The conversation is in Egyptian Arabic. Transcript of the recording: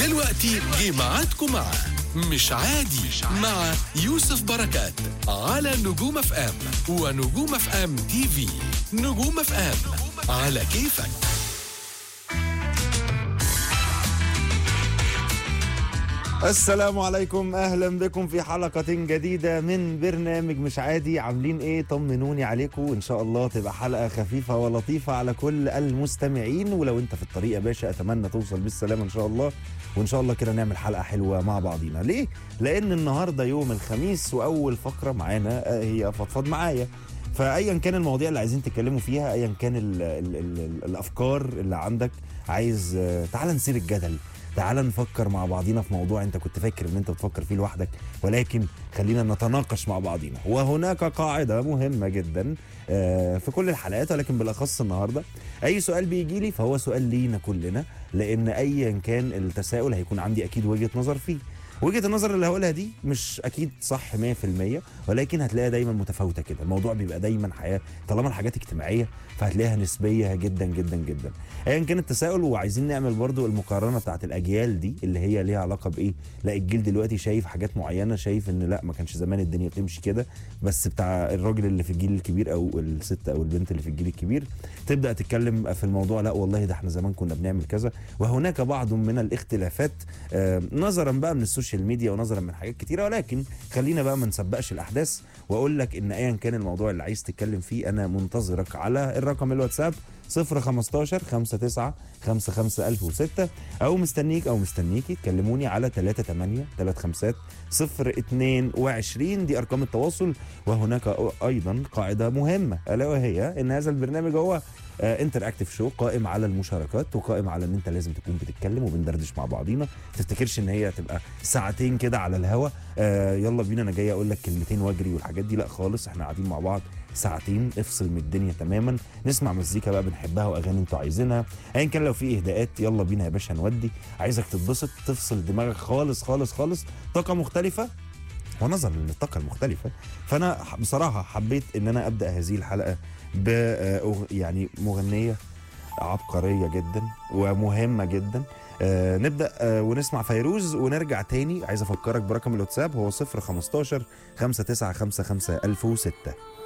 دلوقتي جه ميعادكم مع مش عادي مع يوسف بركات على نجوم اف ام ونجوم اف ام تي في نجوم اف ام على كيفك السلام عليكم اهلا بكم في حلقة جديدة من برنامج مش عادي عاملين ايه طمنوني عليكم وان شاء الله تبقى حلقة خفيفة ولطيفة على كل المستمعين ولو انت في الطريق يا باشا اتمنى توصل بالسلامة ان شاء الله وان شاء الله كده نعمل حلقة حلوة مع بعضينا ليه؟ لان النهاردة يوم الخميس واول فقرة معانا آه، هي فضفض معايا فايا كان المواضيع اللي عايزين تتكلموا فيها ايا كان ال ال ال ال الافكار اللي عندك عايز آه، تعال نسير الجدل تعال نفكر مع بعضينا في موضوع انت كنت فاكر ان انت بتفكر فيه لوحدك ولكن خلينا نتناقش مع بعضينا وهناك قاعده مهمه جدا آه، في كل الحلقات ولكن بالاخص النهارده اي سؤال بيجي لي فهو سؤال لينا كلنا لان ايا كان التساؤل هيكون عندي اكيد وجهه نظر فيه وجهه النظر اللي هقولها دي مش اكيد صح 100% ولكن هتلاقيها دايما متفاوته كده الموضوع بيبقى دايما حياه طالما الحاجات اجتماعيه فهتلاقيها نسبيه جدا جدا جدا ايا كان التساؤل وعايزين نعمل برضو المقارنه بتاعت الاجيال دي اللي هي ليها علاقه بايه لا الجيل دلوقتي شايف حاجات معينه شايف ان لا ما كانش زمان الدنيا بتمشي كده بس بتاع الراجل اللي في الجيل الكبير او الست او البنت اللي في الجيل الكبير تبدا تتكلم في الموضوع لا والله ده احنا زمان كنا بنعمل كذا وهناك بعض من الاختلافات آه، نظرا بقى من السوشيال ميديا ونظرا من حاجات كتيره ولكن خلينا بقى ما نسبقش الاحداث واقول لك ان ايا كان الموضوع اللي عايز تتكلم فيه انا منتظرك على الرقم الواتساب 015 59 55006 او مستنيك او مستنيكي تكلموني على 38 35 022 دي ارقام التواصل وهناك ايضا قاعده مهمه الا وهي ان هذا البرنامج هو انتر اكتف شو قائم على المشاركات وقائم على ان انت لازم تكون بتتكلم وبندردش مع بعضينا ما تفتكرش ان هي تبقى ساعتين كده على الهوا آه يلا بينا انا جاي اقول لك كلمتين واجري والحاجات دي لا خالص احنا قاعدين مع بعض ساعتين افصل من الدنيا تماما نسمع مزيكا بقى بنحبها واغاني انتوا عايزينها ايا كان لو في اهداءات يلا بينا يا باشا نودي عايزك تتبسط تفصل دماغك خالص خالص خالص طاقه مختلفه ونظرا للطاقه المختلفه فانا ح- بصراحه حبيت ان انا ابدا هذه الحلقه ب آه، أغ- يعني مغنيه عبقريه جدا ومهمه جدا آه نبدا آه ونسمع فيروز ونرجع تاني عايز افكرك برقم الواتساب هو 015 5955 1006